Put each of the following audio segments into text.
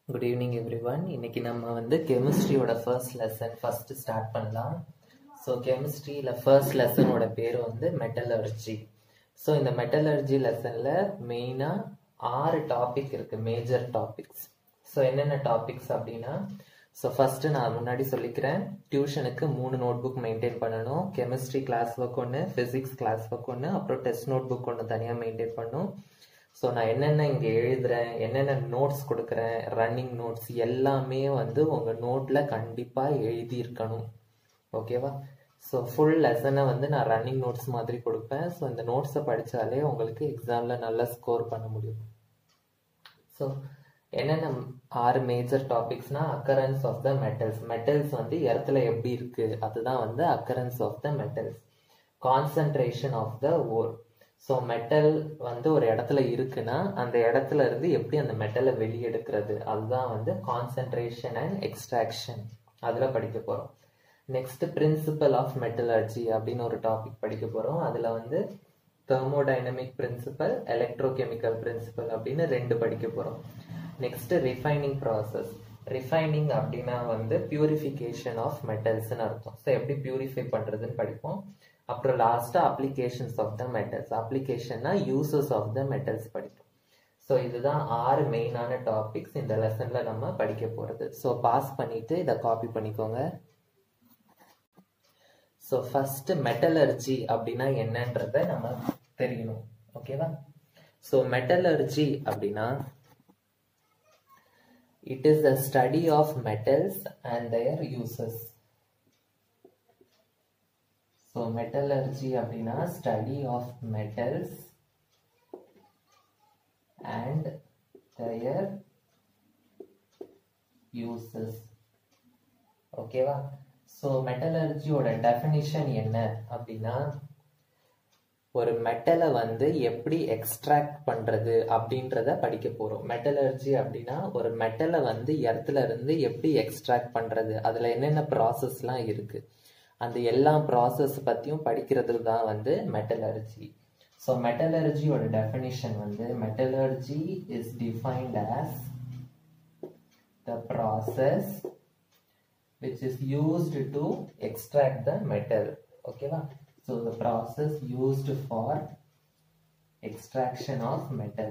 Good evening every one இன்னைக்கு நம்ம வந்து கெமிஸ்ட்ரியோட ஃபர்ஸ்ட் லெசன் ஃபர்ஸ்ட் ஸ்டார்ட் பண்ணலாம் ஸோ கெமிஸ்ட்ரியில் ஃபர்ஸ்ட் லெசனோட பேர் வந்து மெட்டலர்ஜி ஸோ இந்த மெட்டலர்ஜி லெசனில் மெயினாக ஆறு டாபிக் இருக்குது மேஜர் டாபிக்ஸ் ஸோ என்னென்ன டாபிக்ஸ் அப்படின்னா ஸோ ஃபஸ்ட்டு நான் முன்னாடி சொல்லிக்கிறேன் டியூஷனுக்கு மூணு நோட் புக் மெயின்டைன் பண்ணணும் கெமிஸ்ட்ரி கிளாஸ் ஒர்க் ஒன்று ஃபிசிக்ஸ் கிளாஸ் ஒர்க் ஒன்று அப்புறம் டெஸ்ட் நோட் புக் ஒன்று தனியாக மெயின்டைன் பண்ணணும் ஸோ நான் என்னென்ன இங்கே எழுதுறேன் என்னென்ன நோட்ஸ் கொடுக்குறேன் ரன்னிங் நோட்ஸ் எல்லாமே வந்து உங்கள் நோட்டில் கண்டிப்பாக எழுதியிருக்கணும் ஓகேவா ஸோ ஃபுல் லெசனை வந்து நான் ரன்னிங் நோட்ஸ் மாதிரி கொடுப்பேன் ஸோ இந்த நோட்ஸை படித்தாலே உங்களுக்கு எக்ஸாமில் நல்லா ஸ்கோர் பண்ண முடியும் ஸோ என்னென்ன ஆறு மேஜர் டாபிக்ஸ்னா occurrence of the metals metals வந்து இடத்துல எப்படி இருக்கு அதுதான் வந்து occurrence of the metals concentration of the ore so metal வந்து ஒரு இடத்துல இருக்குன்னா அந்த இடத்துல இருந்து எப்படி அந்த மெட்டலை வெளியெடுக்கிறது அதுதான் வந்து கான்சன்ட்ரேஷன் அண்ட் எக்ஸ்ட்ராக்ஷன் அதில் படிக்க போகிறோம் நெக்ஸ்ட் பிரின்சிபல் ஆஃப் மெட்டலர்ஜி அப்படின்னு ஒரு டாபிக் படிக்க போகிறோம் அதில் வந்து தெர்மோடைனமிக் பிரின்சிபல் எலக்ட்ரோகெமிக்கல் பிரின்சிபல் அப்படின்னு ரெண்டு படிக்க போகிறோம் நெக்ஸ்ட் ரிஃபைனிங் ப்ராசஸ் ரிஃபைனிங் அப்படின்னா வந்து பியூரிஃபிகேஷன் ஆஃப் மெட்டல்ஸ்னு அர்த்தம் ஸோ எப்படி பியூரிஃபை பண்ணுறதுன்னு படிப்போம் அப்புறம் லாஸ்ட்டாக அப்ளிகேஷன்ஸ் ஆஃப் த மெட்டல்ஸ் அப்ளிகேஷன்னா யூசஸ் ஆஃப் த மெட்டல்ஸ் படிப்போம் ஸோ இதுதான் ஆறு மெயினான டாபிக்ஸ் இந்த லெசனில் நம்ம படிக்க போகிறது ஸோ பாஸ் பண்ணிவிட்டு இதை காப்பி பண்ணிக்கோங்க ஸோ ஃபஸ்ட்டு மெட்டலர்ஜி அப்படின்னா என்னன்றத நம்ம தெரியணும் ஓகேவா ஸோ மெட்டலர்ஜி அப்படின்னா it is the study of metals and their uses so metallurgy அப்படின்னா study of metals and their uses ஓகேவா ஸோ மெட்டலர்ஜியோட டெஃபினிஷன் என்ன அப்படின்னா ஒரு மெட்டலை வந்து எப்படி எக்ஸ்ட்ராக்ட் பண்றது அப்படின்றத படிக்க போறோம் மெட்டலர்ஜி அப்படின்னா ஒரு மெட்டலை வந்து இடத்துல இருந்து எப்படி எக்ஸ்ட்ராக்ட் பண்றது அதுல என்னென்ன ப்ராசஸ்லாம் இருக்கு அந்த எல்லா ப்ராசஸ் பத்தியும் படிக்கிறது தான் வந்து மெட்டலர்ஜி ஸோ மெட்டலர்ஜியோட டெஃபினிஷன் வந்து metallurgy is defined as the process which is used to extract the metal ஓகேவா So the process used for extraction of metal.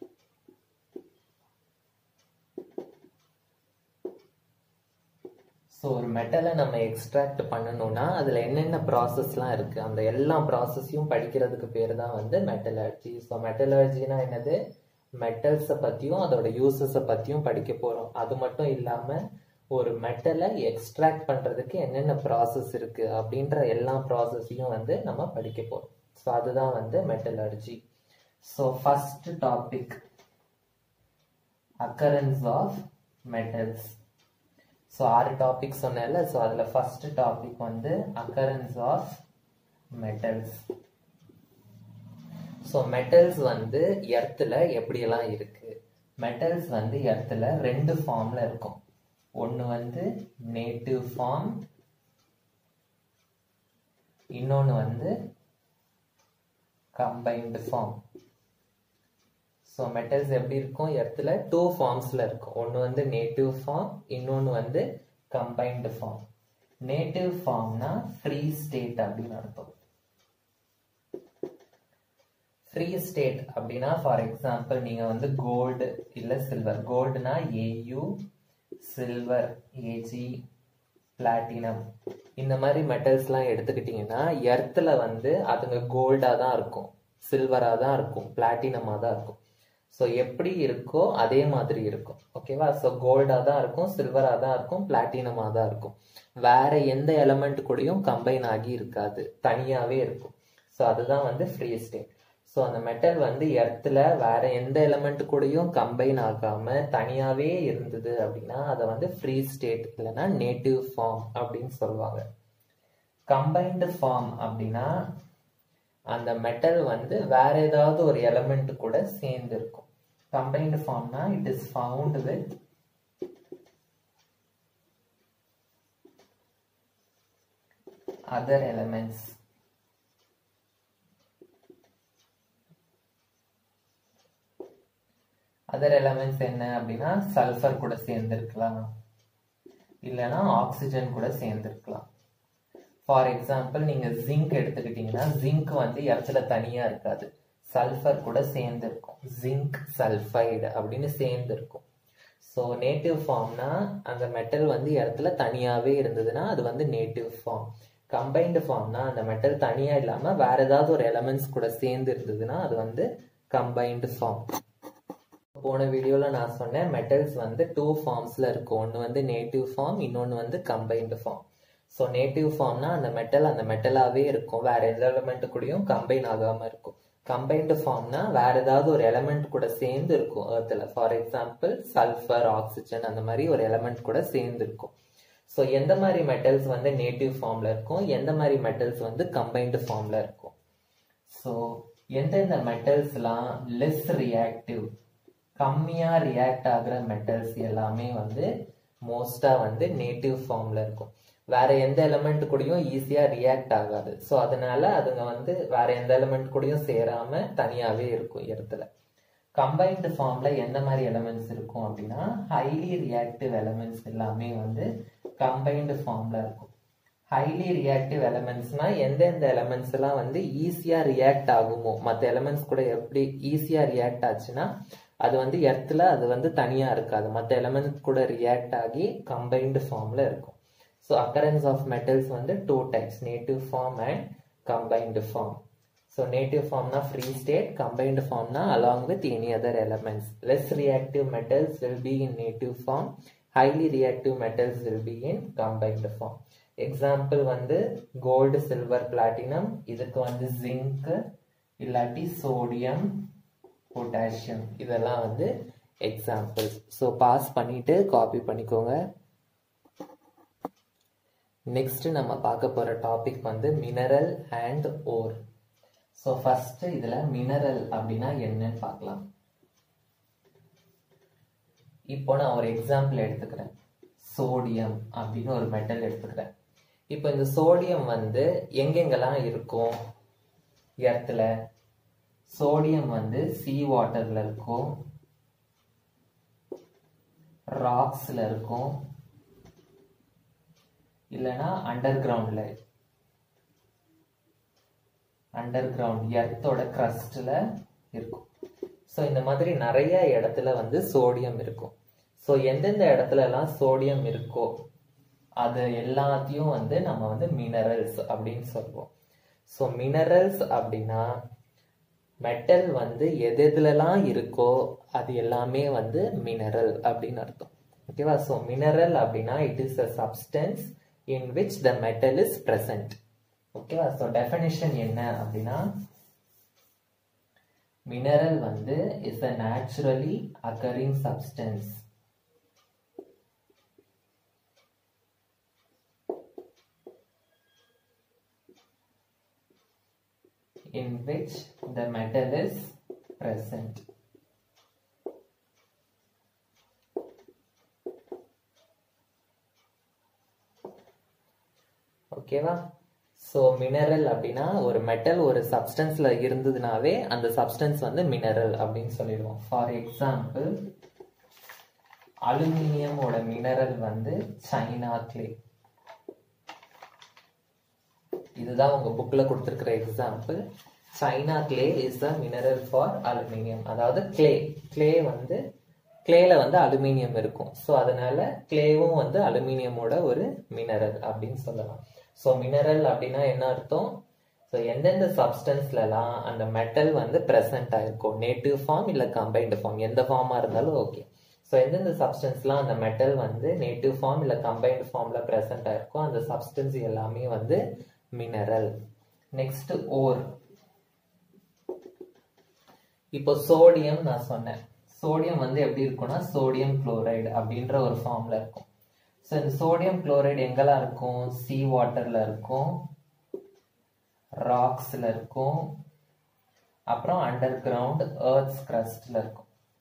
So ஒரு மெட்டலை நம்ம எக்ஸ்ட்ராக்ட் பண்ணணும்னா அதில் என்னென்ன ப்ராசஸ்லாம் இருக்குது அந்த எல்லா ப்ராசஸையும் படிக்கிறதுக்கு பேர் தான் வந்து மெட்டலர்ஜி ஸோ மெட்டலர்ஜினா என்னது மெட்டல்ஸை பற்றியும் அதோட யூசஸை பற்றியும் படிக்க போகிறோம் அது மட்டும் இல்லாமல் ஒரு மெட்டலை எக்ஸ்ட்ராக்ட் பண்ணுறதுக்கு என்னென்ன ப்ராசஸ் இருக்குது அப்படின்ற எல்லா ப்ராசஸையும் வந்து நம்ம படிக்க போகிறோம் ஸோ அதுதான் வந்து metallurgy so first topic occurrence of metals so ஆறு டாபிக் சொன்னேன்ல ஸோ அதில் ஃபஸ்ட் டாபிக் வந்து occurrence of metals so metals வந்து எர்த்தில் எப்படியெல்லாம் இருக்கு மெட்டல்ஸ் வந்து எர்த்தில் ரெண்டு ஃபார்மில் இருக்கும் ஒன்று வந்து நேட்டிவ் ஃபார்ம் இன்னொன்று வந்து கம்பைன்டு ஃபார்ம் ஸோ மெட்டல்ஸ் எப்படி இருக்கும் இடத்துல டூ ஃபார்ம்ஸில் இருக்கும் ஒன்று வந்து நேட்டிவ் ஃபார்ம் இன்னொன்று வந்து கம்பைன்டு ஃபார்ம் நேட்டிவ் ஃபார்ம்னா ஃப்ரீ ஸ்டேட் அப்படின்னு அர்த்தம் ஃப்ரீ ஸ்டேட் அப்படின்னா ஃபார் எக்ஸாம்பிள் நீங்கள் வந்து கோல்டு இல்லை சில்வர் கோல்டுனா ஏயு சில்வர் ஏஜி பிளாட்டினம் இந்த மாதிரி மெட்டல்ஸ்லாம் எடுத்துக்கிட்டிங்கன்னா எர்த்தில் வந்து அதுங்க கோல்டாக தான் இருக்கும் சில்வராக தான் இருக்கும் பிளாட்டினமாக தான் இருக்கும் ஸோ எப்படி இருக்கோ அதே மாதிரி இருக்கும் ஓகேவா ஸோ கோல்டாக தான் இருக்கும் சில்வராக தான் இருக்கும் பிளாட்டினமாக தான் இருக்கும் வேற எந்த எலமெண்ட் கூடயும் கம்பைன் ஆகி இருக்காது தனியாகவே இருக்கும் ஸோ அதுதான் வந்து ஃப்ரீ ஸ்டேட் ஸோ அந்த மெட்டல் வந்து எர்த்தில் வேற எந்த எலமெண்ட் கூடயும் கம்பைன் ஆகாம தனியாகவே இருந்தது அப்படின்னா அதை வந்து ஃப்ரீ ஸ்டேட் இல்லைன்னா நேட்டிவ் ஃபார்ம் அப்படின்னு சொல்லுவாங்க கம்பைன்டு ஃபார்ம் அப்படின்னா அந்த மெட்டல் வந்து வேற ஏதாவது ஒரு எலமெண்ட் கூட சேர்ந்து இருக்கும் கம்பைன்டு ஃபார்ம்னா it is found with other elements other elements என்ன அப்படின்னா சல்ஃபர் கூட சேர்ந்துருக்கலாம் இல்லைன்னா ஆக்சிஜன் கூட சேர்ந்துருக்கலாம் ஃபார் எக்ஸாம்பிள் நீங்க ஜிங்க் எடுத்துக்கிட்டீங்கன்னா ஜிங்க் வந்து இடத்துல தனியா இருக்காது சல்ஃபர் கூட சேர்ந்து இருக்கும் ஜிங்க் சல்ஃபைடு அப்படின்னு சேர்ந்து இருக்கும் ஸோ நேட்டிவ் ஃபார்ம்னா அந்த மெட்டல் வந்து இடத்துல தனியாவே இருந்ததுன்னா அது வந்து நேட்டிவ் ஃபார்ம் கம்பைன்டு ஃபார்ம்னா அந்த மெட்டல் தனியா இல்லாம வேற ஏதாவது ஒரு எலமெண்ட்ஸ் கூட சேர்ந்து இருந்ததுன்னா அது வந்து கம்பைன்டு ஃபார்ம் போன வீடியோல நான் சொன்னேன் மெட்டல்ஸ் வந்து டூ ஃபார்ம்ஸ்ல இருக்கும் ஒன்று வந்து நேட்டிவ் ஃபார்ம் இன்னொன்று வந்து கம்பைன்டு ஃபார்ம் ஸோ நேட்டிவ் ஃபார்ம்னா அந்த மெட்டல் அந்த மெட்டலாவே இருக்கும் வேற எந்த எலமெண்ட் கூடயும் கம்பைன் ஆகாம இருக்கும் கம்பைன்டு ஃபார்ம்னா வேற ஏதாவது ஒரு எலமெண்ட் கூட சேர்ந்து இருக்கும் ஏர்த்தில் ஃபார் எக்ஸாம்பிள் சல்ஃபர் ஆக்சிஜன் அந்த மாதிரி ஒரு எலமெண்ட் கூட சேர்ந்து இருக்கும் ஸோ எந்த மாதிரி மெட்டல்ஸ் வந்து நேட்டிவ் ஃபார்ம்ல இருக்கும் எந்த மாதிரி மெட்டல்ஸ் வந்து கம்பைன்டு ஃபார்ம்ல இருக்கும் ஸோ எந்தெந்த மெட்டல்ஸ்லாம் லெஸ் ரியாக்டிவ் கம்மியா ரியாக்ட் ஆகுற மெட்டல்ஸ் எல்லாமே வந்து மோஸ்டா வந்து நேட்டிவ் ஃபார்ம்ல இருக்கும் வேற எந்த எலமெண்ட் கூடயும் ஈஸியா ரியாக்ட் ஆகாது ஸோ அதனால அதுங்க வந்து வேற எந்த எலமெண்ட் கூடயும் சேராம தனியாவே இருக்கும் இடத்துல கம்பைன்டு ஃபார்ம்ல எந்த மாதிரி எலமெண்ட்ஸ் இருக்கும் அப்படின்னா ஹைலி ரியாக்டிவ் எலமெண்ட்ஸ் எல்லாமே வந்து கம்பைன்டு ஃபார்ம்ல இருக்கும் ஹைலி ரியாக்டிவ் எலமெண்ட்ஸ்னா எந்தெந்த எலமெண்ட்ஸ் எல்லாம் வந்து ஈஸியா ரியாக்ட் ஆகுமோ மற்ற எலமெண்ட்ஸ் கூட எப்படி ஈஸியா ரியாக்ட் ஆச்சுன்னா அது வந்து எர்த்தில் அது வந்து தனியா இருக்காது மற்ற எலமெண்ட்ஸ் கூட ரியாக்ட் ஆகி கம்பைன்டு ஃபார்ம்ல இருக்கும் ஸோ அக்கரன்ஸ் ஆஃப் மெட்டல்ஸ் வந்து two types native form and combined form so native ஃபார்ம்னா ஃப்ரீ ஸ்டேட் கம்பைன்டு ஃபார்ம்னா along with any other elements less reactive metals will be in native form highly reactive metals will be in combined form example வந்து gold silver platinum இதுக்கு வந்து zinc இல்லாட்டி sodium potassium இதெல்லாம் வந்து example so pause பண்ணிட்டு copy பண்ணிக்கோங்க next நம்ம பார்க்க போற டாபிக் வந்து mineral and ore so first இதுல மினரல் அப்படின்னா என்னன்னு பார்க்கலாம் இப்போ நான் ஒரு எக்ஸாம்பிள் எடுத்துக்கிறேன் சோடியம் அப்படின்னு ஒரு மெட்டல் எடுத்துக்கிறேன் இப்போ இந்த சோடியம் வந்து எங்கெங்கெல்லாம் இருக்கும் எர்த்தில் சோடியம் வந்து சி வாட்டர்ல இருக்கும் ராக்ஸ்ல இருக்கும் இல்லைன்னா அண்டர் கிரவுண்ட்ல அண்டர் கிரவுண்ட் எர்த்தோட கிரஸ்ட்ல இருக்கும் ஸோ இந்த மாதிரி நிறைய இடத்துல வந்து சோடியம் இருக்கும் ஸோ எந்தெந்த இடத்துல எல்லாம் சோடியம் இருக்கோ அது எல்லாத்தையும் வந்து நம்ம வந்து மினரல்ஸ் அப்படின்னு சொல்லுவோம் ஸோ மினரல்ஸ் அப்படின்னா மெட்டல் வந்து எது எதுலலாம் இருக்கோ அது எல்லாமே வந்து மினரல் அப்படின்னு அர்த்தம் ஓகேவா ஸோ மினரல் அப்படின்னா it is a substance in which the metal is present ஓகேவா ஸோ டெஃபினிஷன் என்ன அப்படின்னா மினரல் வந்து is a naturally occurring substance in which the metal is present. ஓகேவா ஸோ மினரல் அப்படின்னா ஒரு மெட்டல் ஒரு சப்ஸ்டன்ஸ்ல இருந்ததுனாவே அந்த சப்ஸ்டன்ஸ் வந்து மினரல் அப்படின்னு சொல்லிடுவோம் ஃபார் எக்ஸாம்பிள் அலுமினியமோட மினரல் வந்து சைனா கிளே இதுதான் உங்க புக்ல கொடுத்துருக்கிற example china clay is a mineral for aluminium அதாவது கிளே கிளே வந்து கிளேல வந்து அலுமினியம் இருக்கும் ஸோ அதனால கிளேவும் வந்து அலுமினியமோட ஒரு மினரல் அப்படின்னு சொல்லலாம் ஸோ மினரல் அப்படின்னா என்ன அர்த்தம் ஸோ எந்தெந்த சப்ஸ்டன்ஸ்லலாம் அந்த மெட்டல் வந்து ப்ரெசென்ட் ஆயிருக்கும் நேட்டிவ் ஃபார்ம் இல்லை கம்பைன்டு ஃபார்ம் எந்த ஃபார்மாக இருந்தாலும் ஓகே ஸோ எந்தெந்த சப்ஸ்டன்ஸ்லாம் அந்த மெட்டல் வந்து நேட்டிவ் ஃபார்ம் இல்லை கம்பைன்டு ஃபார்மில் ப்ரெசென்ட் ஆயிருக்கும் அந்த சப்ஸ்டன்ஸ் எல்லாமே வந்து மினரல் நெக்ஸ்ட் ஓர் இப்போ சோடியம் நான் சொன்னேன் சோடியம் வந்து எப்படி இருக்கும்னா சோடியம் குளோரைடு அப்படின்ற ஒரு ஃபார்ம்ல இருக்கும் ஸோ இந்த சோடியம் குளோரைடு எங்கெல்லாம் இருக்கும் சி வாட்டர்ல இருக்கும் ராக்ஸ்ல இருக்கும் அப்புறம் அண்டர் கிரவுண்ட் ஏர்த்ஸ் கிரஸ்ட்ல இருக்கும்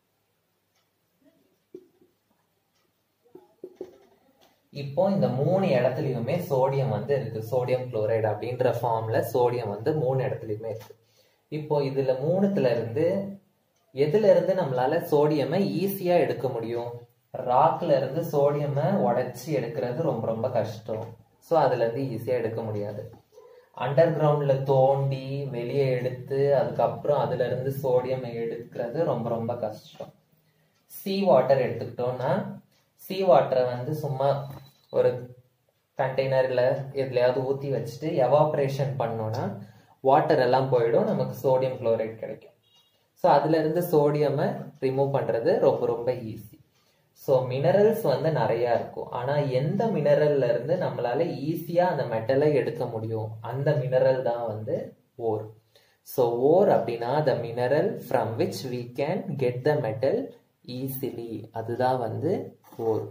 இப்போ இந்த மூணு இடத்துலயுமே சோடியம் வந்து இருக்கு சோடியம் குளோரைடு அப்படின்ற ஃபார்ம்ல சோடியம் வந்து மூணு இடத்துலயுமே இருக்கு இப்போ இதுல மூணுத்துல இருந்து எதுல இருந்து நம்மளால சோடியமை ஈஸியா எடுக்க முடியும் ராக்ல இருந்து சோடியமை உடைச்சி எடுக்கிறது ரொம்ப ரொம்ப கஷ்டம் ஸோ அதுல இருந்து ஈஸியா எடுக்க முடியாது அண்டர் கிரவுண்ட்ல தோண்டி வெளியே எடுத்து அதுக்கப்புறம் அதுல இருந்து சோடியம் எடுக்கிறது ரொம்ப ரொம்ப கஷ்டம் சீ வாட்டர் எடுத்துக்கிட்டோம்னா சீ வாட்டரை வந்து சும்மா ஒரு கண்டெய்னர்ல எதுலயாவது ஊத்தி வச்சுட்டு எவாப்ரேஷன் பண்ணோம்னா வாட்டர் எல்லாம் போயிடும் நமக்கு சோடியம் குளோரைட் கிடைக்கும் ஸோ அதுல இருந்து சோடியமை ரிமூவ் பண்றது ரொம்ப ரொம்ப ஈஸி ஸோ மினரல்ஸ் வந்து நிறைய இருக்கும் ஆனா எந்த மினரல்ல இருந்து நம்மளால ஈஸியா அந்த மெட்டலை எடுக்க முடியும் அந்த மினரல் தான் வந்து ஓர் ஸோ ஓர் அப்படின்னா the mineral from which we can get the metal easily அதுதான் வந்து ஓர்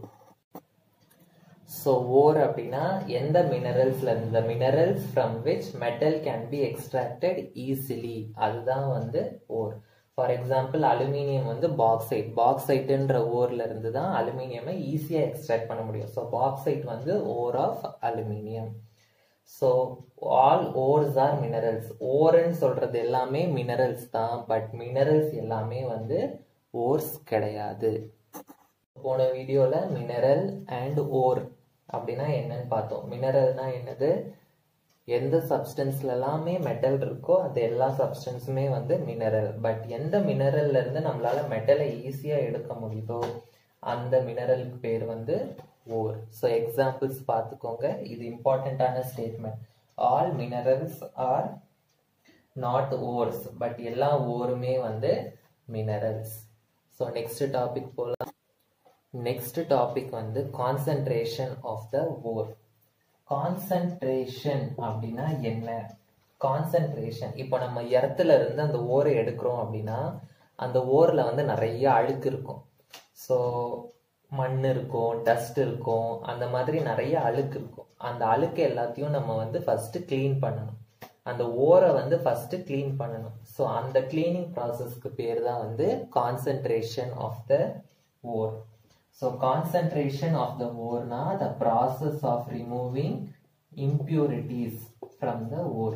ஸோ ஓர் அப்படின்னா எந்த மினரல்ஸ்ல இருந்து minerals from which metal can be extracted easily அதுதான் வந்து ஓர் ஃபார் எக்ஸாம்பிள் அலுமினியம் வந்து பாக்சைட் பாக்சைட்டுன்ற ஓர்ல இருந்து தான் அலுமினியமை ஈஸியாக எக்ஸ்ட்ராக்ட் பண்ண முடியும் ஸோ பாக்சைட் வந்து ore of aluminium so all ores are minerals ஓர்ன்னு சொல்றது எல்லாமே மினரல்ஸ் தான் பட் மினரல்ஸ் எல்லாமே வந்து ஓர்ஸ் கிடையாது போன வீடியோல மினரல் அண்ட் ஓர் அப்படின்னா என்னன்னு பார்த்தோம் மினரல்னா என்னது எந்த சப்ஸ்டன்ஸ்ல எல்லாமே மெட்டல் இருக்கோ அது எல்லா சப்ஸ்டன்ஸுமே வந்து மினரல் பட் எந்த மினரல்ல இருந்து நம்மளால மெட்டலை ஈஸியா எடுக்க முடியுதோ அந்த மினரலுக்கு பேர் வந்து ஓர் ஸோ எக்ஸாம்பிள்ஸ் பார்த்துக்கோங்க இது இம்பார்ட்டண்ட்டான statement all minerals are not ores but எல்லா ஓருமே வந்து மினரல்ஸ் ஸோ நெக்ஸ்ட் டாபிக் போகலாம் நெக்ஸ்ட் டாபிக் வந்து concentration of the ore concentration அப்படின்னா என்ன கான்சன்ட்ரேஷன் இப்போ நம்ம இடத்துல இருந்து அந்த ஓரை எடுக்கிறோம் அப்படின்னா அந்த ஓரில் வந்து நிறைய அழுக்கு இருக்கும் ஸோ மண் இருக்கும் டஸ்ட் இருக்கும் அந்த மாதிரி நிறைய அழுக்கு இருக்கும் அந்த அழுக்கு எல்லாத்தையும் நம்ம வந்து ஃபர்ஸ்ட் க்ளீன் பண்ணணும் அந்த ஓரை வந்து ஃபர்ஸ்ட் க்ளீன் பண்ணணும் ஸோ அந்த கிளீனிங் ப்ராசஸ்க்கு பேர் தான் வந்து concentration of the ore So concentration of the ore na the process of removing impurities from the ore.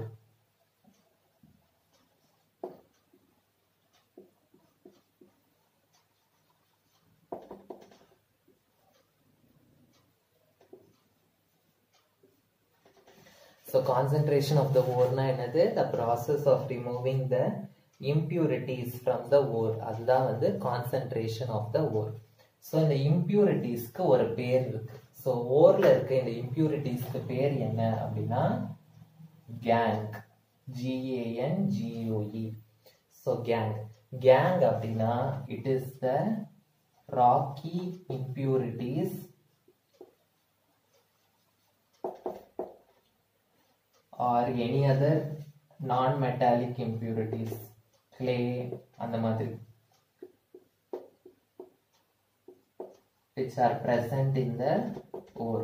So concentration of the ore na என்னது the process of removing the impurities from the ore அதுதான் வந்து concentration of the ore. So இந்த இம்ப்யூரிட்டிஸ்க்கு ஒரு பேர் இருக்கு so ஓர்ல இருக்க இந்த இம்ப்யூரிட்டிஸ்க்கு பேர் என்ன அப்படின்னா gangue G A N G O E so gangue gangue அப்படின்னா it is the rocky impurities or any other non metallic impurities clay அந்த மாதிரி which are present in the ore.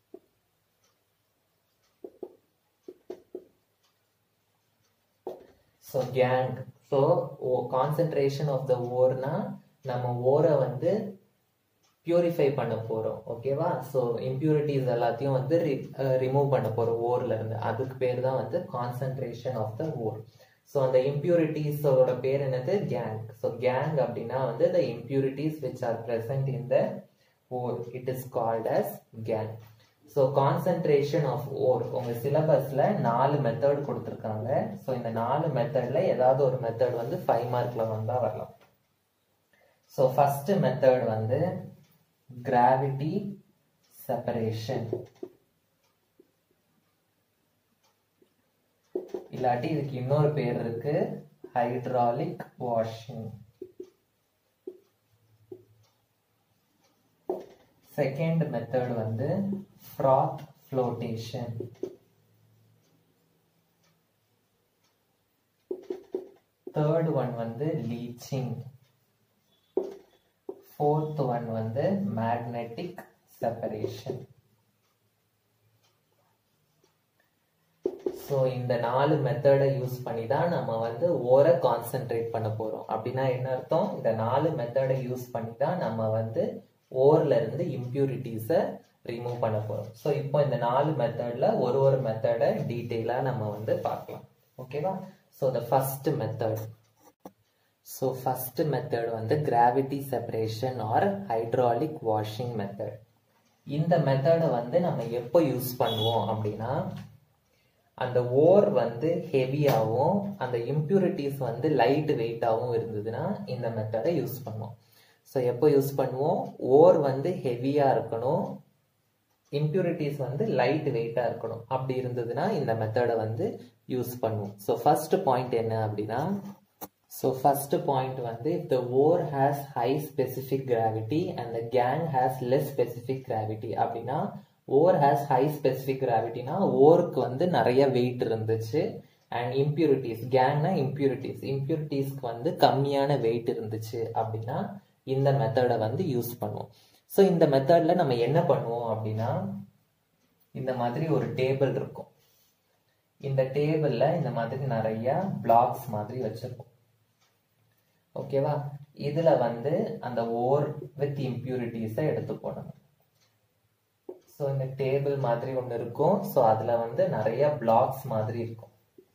So gang, so concentration of the ore னா நம்ம ஓரை வந்து purify பண்ண போறோம் ஓகேவா ஸோ இம்ப்யூரிட்டிஸ் எல்லாத்தையும் வந்து ரிமூவ் பண்ண போறோம் ஓர்ல இருந்து அதுக்கு பேர் தான் வந்து concentration of the ore so அந்த இம்ப்யூரிட்டிஸோட பேர் என்னது கேங் ஸோ கேங் அப்படின்னா வந்து the impurities which are present in the ore it is called as gangue so concentration of ore உங்க சிலபஸ்ல நாலு மெத்தட் கொடுத்துருக்காங்க ஸோ இந்த நாலு மெத்தட்ல ஏதாவது ஒரு மெத்தட் வந்து ஃபைவ் மார்க்ல வந்தா வரலாம் ஸோ ஃபர்ஸ்ட் மெத்தட் வந்து கிராவிட்டி செப்பரேஷன் இல்லாட்டி இதுக்கு இன்னொரு பேர் இருக்கு ஹைட்ராலிக் வாஷிங் செகண்ட் மெத்தட் வந்து ஃப்ராத் ஃப்ளோட்டேஷன் தேர்ட் ஒன் வந்து லீச்சிங் ஃபோர்த் ஒன் வந்து மேக்னெட்டிக் செப்பரேஷன் ஸோ இந்த நாலு மெத்தடை யூஸ் பண்ணி தான் நம்ம வந்து ஓரை கான்சென்ட்ரேட் பண்ண போறோம் அப்படின்னா என்ன அர்த்தம் இந்த நாலு மெத்தடை யூஸ் பண்ணி தான் நம்ம வந்து ஓர்ல இருந்து இம்ப்யூரிட்டிஸை ரிமூவ் பண்ண போறோம் ஸோ இப்போ இந்த நாலு மெத்தட்ல ஒரு ஒரு மெத்தடை டீட்டெயிலாக நம்ம வந்து பார்க்கலாம் ஓகேவா so the first method so first method வந்து gravity separation or hydraulic washing method இந்த மெத்தடை வந்து நம்ம எப்போ யூஸ் பண்ணுவோம் அப்படின்னா அந்த ஓர் வந்து ஹெவியாகவும் அந்த இம்ப்யூரிட்டிஸ் வந்து லைட் வெயிட்டாகவும் இருந்ததுன்னா இந்த மெத்தடை யூஸ் பண்ணுவோம் ஸோ எப்போ யூஸ் பண்ணுவோம் ஓர் வந்து ஹெவியாக இருக்கணும் இம்ப்யூரிட்டிஸ் வந்து லைட் வெயிட்டாக இருக்கணும் அப்படி இருந்ததுன்னா இந்த மெத்தடை வந்து யூஸ் பண்ணுவோம் ஸோ ஃபர்ஸ்ட் பாயிண்ட் என்ன அப்படின்னா ஸோ ஃபர்ஸ்ட் பாயிண்ட் வந்து if the ore has high specific gravity and the gang has less specific gravity அப்படின்னா ஓர் ஹேஸ் ஹை ஸ்பெசிஃபிக் கிராவிட்டினா ஓருக்கு வந்து நிறைய வெயிட் இருந்துச்சு அண்ட் இம்ப்யூரிட்டிஸ் கேங்னா இம்ப்யூரிட்டிஸ் இம்ப்யூரிட்டிஸ்க்கு வந்து கம்மியான வெயிட் இருந்துச்சு அப்படின்னா இந்த மெத்தடை வந்து யூஸ் பண்ணுவோம் ஸோ இந்த மெத்தட்ல நம்ம என்ன பண்ணுவோம் அப்படின்னா இந்த மாதிரி ஒரு டேபிள் இருக்கும் இந்த டேபிள்ல இந்த மாதிரி நிறைய பிளாக்ஸ் மாதிரி வச்சிருக்கோம் ஓகேவா இதுல வந்து அந்த ஓர் வித் இம்ப்யூரிட்டிஸை எடுத்து போடணும் ஸோ இந்த டேபிள் மாதிரி ஒன்று இருக்கும் ஸோ அதுல வந்து நிறைய பிளாக்ஸ் மாதிரி இருக்கும்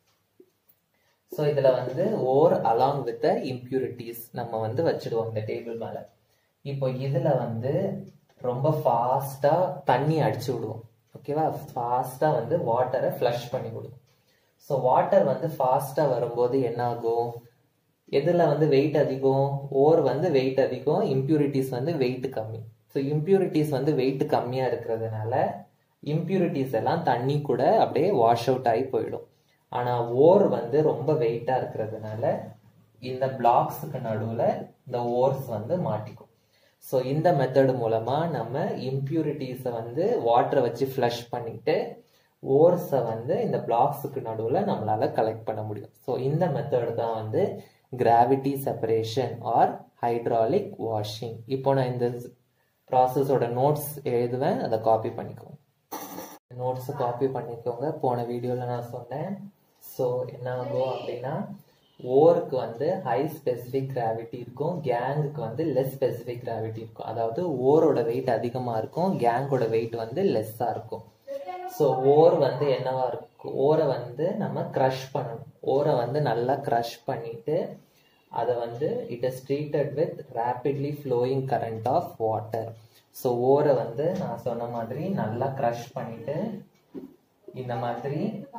ஸோ இதுல வந்து ore along with the impurities நம்ம வந்து வச்சிடுவோம் இந்த டேபிள் மேல இப்போ இதுல வந்து ரொம்ப ஃபாஸ்டா தண்ணி அடிச்சு விடுவோம் ஓகேவா ஃபாஸ்டா வந்து வாட்டரை ஃப்ளஷ் பண்ணி விடுவோம் ஸோ வாட்டர் வந்து ஃபாஸ்டா வரும்போது என்ன ஆகும் எதுல வந்து வெயிட் அதிகம் ஓர் வந்து வெயிட் அதிகம் இம்ப்யூரிட்டிஸ் வந்து வெயிட் கம்மி ஸோ இம்ப்யூரிட்டிஸ் வந்து வெயிட் கம்மியா இருக்கிறதுனால இம்ப்யூரிட்டிஸ் எல்லாம் தண்ணி கூட அப்படியே வாஷ் அவுட் ஆகி போயிடும் ஆனா ஓர் வந்து ரொம்ப வெயிட்டா இருக்கிறதுனால இந்த பிளாக்ஸுக்கு நடுவுல இந்த ஓர்ஸ் வந்து மாட்டிக்கும் ஸோ இந்த மெத்தடு மூலமா நம்ம இம்ப்யூரிட்டிஸை வந்து வாட்டரை வச்சு ஃப்ளஷ் பண்ணிட்டு ஓர்ஸை வந்து இந்த பிளாக்ஸுக்கு நடுவில் நம்மளால கலெக்ட் பண்ண முடியும் ஸோ இந்த மெத்தடு தான் வந்து gravity separation or hydraulic washing இப்போ நான் இந்த ப்ராசஸோட நோட்ஸ் எழுதுவேன் அதை காப்பி பண்ணிக்கோங்க நோட்ஸ் காப்பி பண்ணிக்கோங்க போன வீடியோவில் நான் சொன்னேன் ஸோ என்ன ஆகும் அப்படின்னா ஓருக்கு வந்து ஹை ஸ்பெசிஃபிக் கிராவிட்டி இருக்கும் கேங்குக்கு வந்து லெஸ் ஸ்பெசிஃபிக் கிராவிட்டி இருக்கும் அதாவது ஓரோட வெயிட் அதிகமாக இருக்கும் கேங்கோட வெயிட் வந்து லெஸ்ஸாக இருக்கும் ஸோ ஓர் வந்து என்னவா இருக்கும் ஓரை வந்து நம்ம க்ரஷ் பண்ணணும் ஓரை வந்து நல்லா க்ரஷ் பண்ணிட்டு அதை வந்து it is treated with rapidly flowing current of water so ஓரை வந்து நான் சொன்ன மாதிரி நல்லா க்ரஷ் பண்ணிட்டு இந்த மாதிரி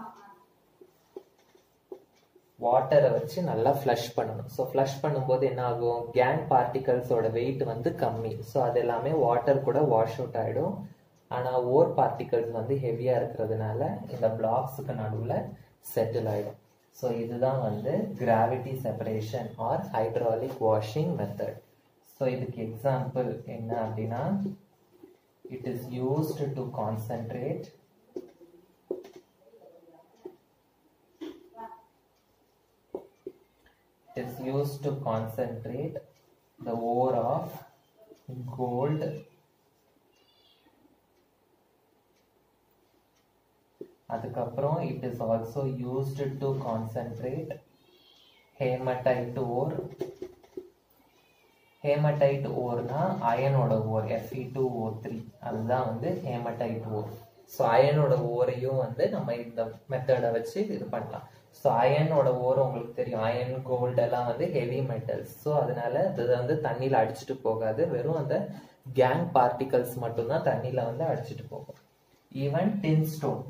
வாட்டரை வச்சு நல்லா ஃப்ளஷ் பண்ணணும் ஸோ ஃப்ளஷ் பண்ணும்போது என்ன ஆகும் கேங் பார்ட்டிகல்ஸோட வெயிட் வந்து கம்மி ஸோ அது எல்லாமே வாட்டர் கூட வாஷ் அவுட் ஆகிடும் ஆனால் ஓர் பார்ட்டிகல்ஸ் வந்து ஹெவியாக இருக்கிறதுனால இந்த பிளாக்ஸுக்கு நடுவில் செட்டில் ஆகிடும் ஸோ இதுதான் வந்து gravity separation or hydraulic washing method so இதுக்கு எக்ஸாம்பிள் என்ன அப்படின்னா it is used to concentrate it is used to concentrate the ore of gold அதுக்கப்புறம் it is also used to concentrate haematite ore haematite ஓர்னா அயனோட ore F E two O three அதுதான் வந்து haematite ஓர் so அயனோட ஓரையும் வந்து நம்ம இந்த மெத்தடை வச்சு இது பண்ணலாம் ஸோ அயனோட ஓர் உங்களுக்கு தெரியும் அயன் கோல்டு எல்லாம் வந்து ஹெவி மெட்டல்ஸ் ஸோ அதனால இது வந்து தண்ணியில் அடிச்சுட்டு போகாது வெறும் அந்த கேங் பார்ட்டிகல்ஸ் மட்டும்தான் தண்ணியில் வந்து அடிச்சுட்டு போகும் ஈவன் டின் ஸ்டோன்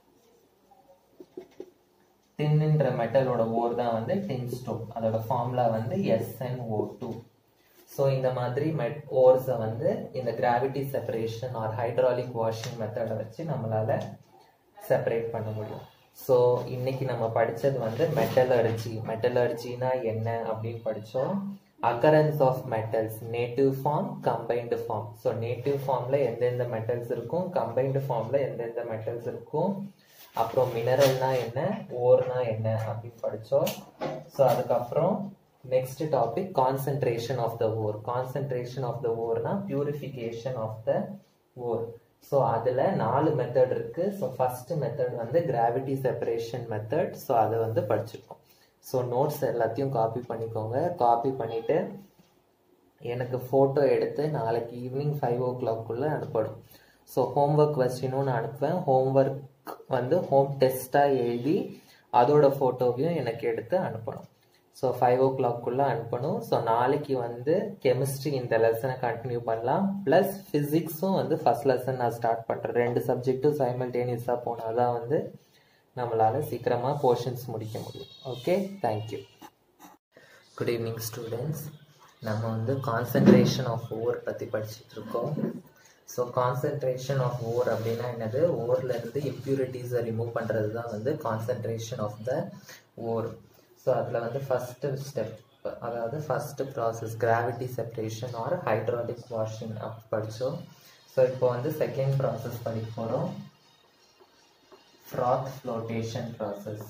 டின்ன்ற மெட்டலோட ஓர் தான் வந்து டின் ஸ்டோன் அதோட ஃபார்முலா வந்து எஸ்என்ஓ டூ ஸோ இந்த மாதிரி மெட் ஓர்ஸை வந்து இந்த gravity separation or hydraulic washing மெத்தடை வச்சு நம்மளால செப்பரேட் பண்ண முடியும் ஸோ இன்னைக்கு நம்ம படித்தது வந்து மெட்டலர்ஜி மெட்டலர்ஜினா என்ன அப்படின்னு படித்தோம் occurrence of metals native form combined form so native ஃபார்மில் எந்தெந்த மெட்டல்ஸ் இருக்கும் கம்பைன்டு ஃபார்மில் எந்தெந்த மெட்டல்ஸ் இருக்கும் அப்புறம் மினரல்னா என்ன ஓர்னா என்ன அப்படின்னு படித்தோம் ஸோ அதுக்கப்புறம் next topic concentration of the ore concentration of the ஓர்னா purification of the ore so அதில் நாலு மெத்தட் இருக்கு ஸோ ஃபர்ஸ்ட் மெத்தட் வந்து கிராவிட்டி செப்பரேஷன் மெத்தட் ஸோ அதை வந்து படிச்சிருக்கோம் ஸோ நோட்ஸ் எல்லாத்தையும் காப்பி பண்ணிக்கோங்க காப்பி பண்ணிட்டு எனக்கு ஃபோட்டோ எடுத்து நாளைக்கு ஈவினிங் ஃபைவ் ஓ கிளாக்குள்ளே அனுப்பணும் ஸோ ஹோம்ஒர்க் கொஸ்டினும் நான் அனுப்புவேன் ஹோம்ஒர்க் வந்து ஹோம் டெஸ்ட்டாக எழுதி அதோட ஃபோட்டோவையும் எனக்கு எடுத்து அனுப்பணும் ஸோ ஃபைவ் ஓ கிளாக்குள்ளே அனுப்பணும் ஸோ நாளைக்கு வந்து கெமிஸ்ட்ரி இந்த லெசனை கண்டினியூ பண்ணலாம் ப்ளஸ் ஃபிசிக்ஸும் வந்து ஃபஸ்ட் லெசன் நான் ஸ்டார்ட் பண்ணுறேன் ரெண்டு சப்ஜெக்ட்டும் சைமல்டேனியஸாக போனால் தான் வந்து நம்மளால் சீக்கிரமாக போர்ஷன்ஸ் முடிக்க முடியும் okay thank you good evening students நம்ம வந்து கான்சன்ட்ரேஷன் ஆஃப் ஓர் பற்றி படிச்சுட்டு இருக்கோம் ஸோ கான்சன்ட்ரேஷன் ஆஃப் ஓர் அப்படின்னா என்னது ஓரில் இருந்து இம்ப்யூரிட்டிஸை ரிமூவ் பண்ணுறது தான் வந்து concentration of the ore so அதில் வந்து ஃபஸ்ட்டு ஸ்டெப் அதாவது first process gravity separation or hydraulic washing அப்படி படித்தோம் ஸோ இப்போ வந்து செகண்ட் ப்ராசஸ் படிக்க போகிறோம் froth flotation process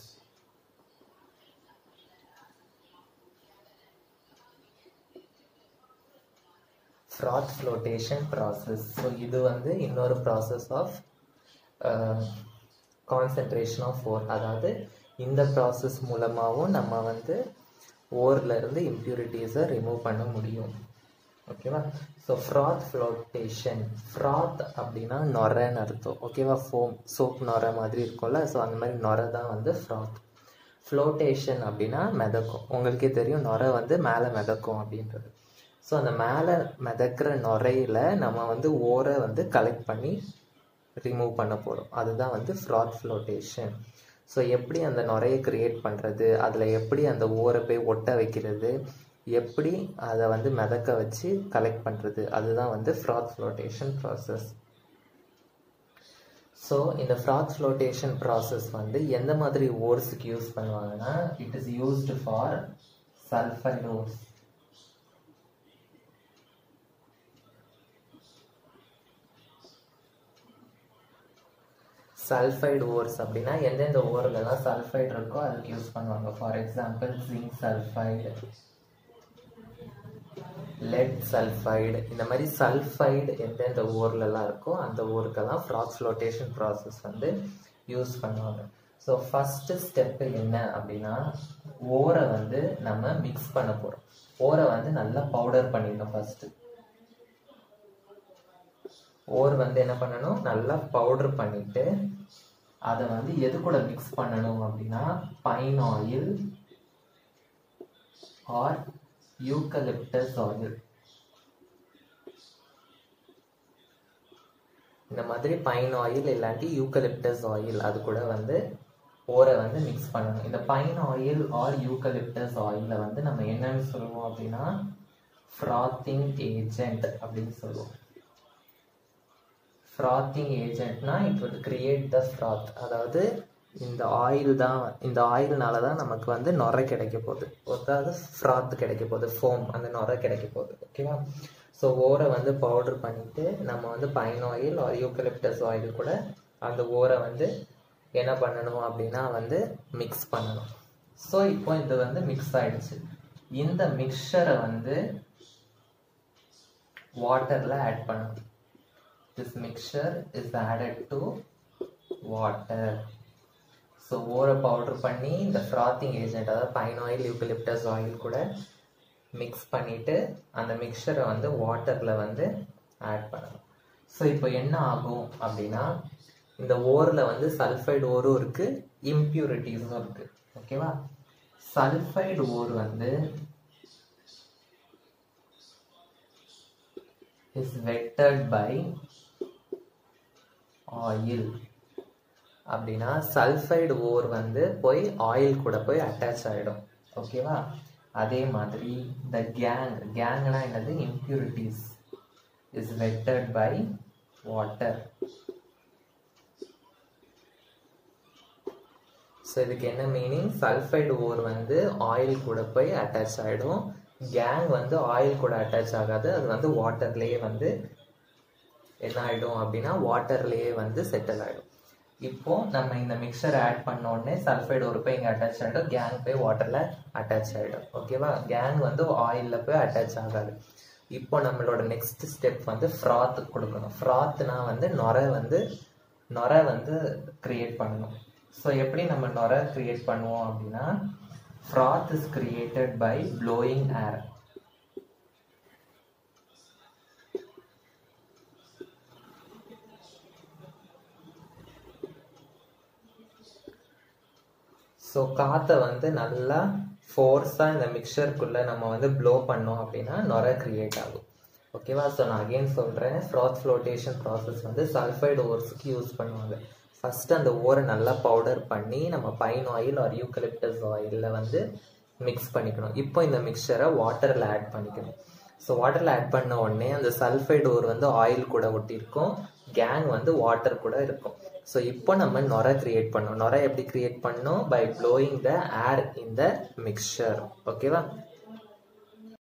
froth flotation process so இது வந்து இன்னொரு process of concentration of ore அதாவது இந்த ப்ராசஸ் மூலமாகவும் நம்ம வந்து ஓரில் இருந்து இம்ப்யூரிட்டிஸை ரிமூவ் பண்ண முடியும் ஓகேவா ஸோ ஃப்ராத் ஃப்ளோட்டேஷன் ஃப்ராத் அப்படின்னா நொரன்னு அர்த்தம் ஓகேவா ஃபோம் சோப் நொர மாதிரி இருக்கும்ல ஸோ அந்த மாதிரி நொர தான் வந்து ஃப்ராத் ஃப்ளோட்டேஷன் அப்படின்னா மிதக்கும் உங்களுக்கே தெரியும் நொர வந்து மேலே மிதக்கும் அப்படின்றது ஸோ அந்த மேலே மிதக்கிற நுரையில நம்ம வந்து ஓரை வந்து கலெக்ட் பண்ணி ரிமூவ் பண்ண போகிறோம் அதுதான் வந்து ஃப்ராத் ஃப்ளோட்டேஷன் ஸோ எப்படி அந்த நுரையை க்ரியேட் பண்ணுறது அதில் எப்படி அந்த ஓரை போய் ஒட்ட வைக்கிறது எப்படி அதை வந்து மிதக்க வச்சு கலெக்ட் பண்ணுறது அதுதான் வந்து ஃப்ராத் ஃப்ளோட்டேஷன் ப்ராசஸ் ஸோ இந்த ஃப்ராத் ஃப்ளோட்டேஷன் ப்ராசஸ் வந்து எந்த மாதிரி ஓர்ஸுக்கு யூஸ் பண்ணுவாங்கன்னா it is used for sulphide ores sulphide ores அப்படின்னா எந்தெந்த ஓர்லலாம் சல்ஃபைடு இருக்கோ அதுக்கு யூஸ் பண்ணுவாங்க for example zinc sulphide lead sulphide இந்த மாதிரி சல்ஃபைடு எந்தெந்த ஓர்லலாம் இருக்கோ அந்த ஊருக்கெல்லாம் ஃப்ராக்ஸ் ஃப்ளோட்டேஷன் ப்ராசஸ் வந்து யூஸ் பண்ணுவாங்க ஸோ ஃபஸ்ட்டு ஸ்டெப்பு என்ன அப்படின்னா ஓரை வந்து நம்ம மிக்ஸ் பண்ண போகிறோம் ஓரை வந்து நல்லா பவுடர் பண்ணிடணும் ஃபஸ்ட்டு ஓர் வந்து என்ன பண்ணணும் நல்லா பவுடர் பண்ணிட்டு அதை வந்து எது கூட மிக்ஸ் பண்ணணும் அப்படின்னா pine oil or eucalyptus oil இந்த மாதிரி பைன் ஆயில் இல்லாட்டி யூக்கலிப்டஸ் ஆயில் அது கூட வந்து ஓரை வந்து மிக்ஸ் பண்ணணும் இந்த பைன் ஆயில் ஆர் யூக்கலிப்டஸ் ஆயிலில் வந்து நம்ம என்னன்னு சொல்லுவோம் அப்படின்னா ஃப்ராத்திங் ஏஜென்ட் அப்படின்னு சொல்லுவோம் ஃப்ராத்திங் ஏஜென்ட்னா it will create the froth அதாவது இந்த ஆயில் தான் இந்த ஆயில்னால தான் நமக்கு வந்து நுரை கிடைக்க போகுது அதாவது ஃப்ராத் கிடைக்க போகுது ஃபோம் அந்த நுரை கிடைக்க போகுது ஓகேவா ஸோ ஓரை வந்து பவுடர் பண்ணிவிட்டு நம்ம வந்து pine oil or eucalyptus oil கூட அந்த ஓரை வந்து என்ன பண்ணணும் அப்படின்னா வந்து மிக்ஸ் பண்ணணும் ஸோ இப்போ இது வந்து மிக்ஸ் ஆயிடுச்சு இந்த மிக்சரை வந்து வாட்டரில் ஆட் பண்ணணும் this mixture is added to water so ஓரை பவுடர் பண்ணி இந்த ஃப்ராத்திங் ஏஜென்ட் அதாவது பைன் ஆயில் யூக்கலிப்டஸ் ஆயில் கூட மிக்ஸ் பண்ணிவிட்டு அந்த மிக்சரை வந்து வாட்டரில் வந்து ஆட் பண்ணணும் ஸோ இப்போ என்ன ஆகும் அப்படின்னா இந்த ஓரில் வந்து சல்ஃபைடு ஓரும் இருக்குது இம்ப்யூரிட்டிஸும் இருக்குது ஓகேவா சல்ஃபைடு ஓர் வந்து இஸ் வெட்டட் பை ஆயில் அப்படின்னா சல்ஃபைடு ஓர் வந்து போய் ஆயில் கூட போய் அட்டாச் ஆகிடும் ஓகேவா அதே மாதிரி த கேங் கேங்னா என்னது impurities is wetted by water so இதுக்கு என்ன மீனிங் சல்ஃபைடு ஓர் வந்து ஆயில் கூட போய் அட்டாச் ஆகிடும் கேங் வந்து ஆயில் கூட அட்டாச் ஆகாது அது வந்து வாட்டர்லேயே வந்து என்ன ஆகிடும் அப்படின்னா வாட்டர்லேயே வந்து செட்டில் ஆகிடும் இப்போ நம்ம இந்த மிக்சர் ஆட் பண்ண உடனே சல்ஃபைடு ஒரு போய் இங்கே அட்டாச் ஆகிடும் கேங் போய் வாட்டரில் அட்டாச் ஆகிடும் ஓகேவா கேங் வந்து ஆயிலில் போய் அட்டாச் ஆகாது இப்போ நம்மளோட நெக்ஸ்ட் ஸ்டெப் வந்து ஃப்ராத் கொடுக்கணும் ஃப்ராத்னா வந்து நொரை வந்து நொரை வந்து கிரியேட் பண்ணணும் ஸோ எப்படி நம்ம நொரை கிரியேட் பண்ணுவோம் அப்படின்னா froth is created by blowing air so காற்றை வந்து நல்லா ஃபோர்ஸாக இந்த மிக்சருக்குள்ளே நம்ம வந்து ப்ளோ பண்ணோம் அப்படின்னா நுரை கிரியேட் ஆகும் ஓகேவா ஸோ நான் அகெயின் சொல்கிறேன் ஃப்ராத் ஃப்ளோட்டேஷன் ப்ராசஸ் வந்து சல்ஃபைடு ஓர்ஸுக்கு யூஸ் பண்ணுவாங்க ஃபஸ்ட்டு அந்த ஓரை நல்லா பவுடர் பண்ணி நம்ம பைன் ஆயில் ஆர் யூக்கலிப்டஸ் ஆயிலில் வந்து மிக்ஸ் பண்ணிக்கணும் இப்போ இந்த மிக்சரை வாட்டரில் ஆட் பண்ணிக்கணும் ஸோ வாட்டரில் ஆட் பண்ண உடனே அந்த சல்ஃபைடு ஓர் வந்து ஆயில் கூட ஒட்டியிருக்கும் கேங் வந்து வாட்டர் கூட இருக்கும் ஸோ இப்போ நம்ம நொரை கிரியேட் பண்ணோம் நொரை எப்படி கிரியேட் பண்ணோம் by blowing the air in the mixture ஓகேவா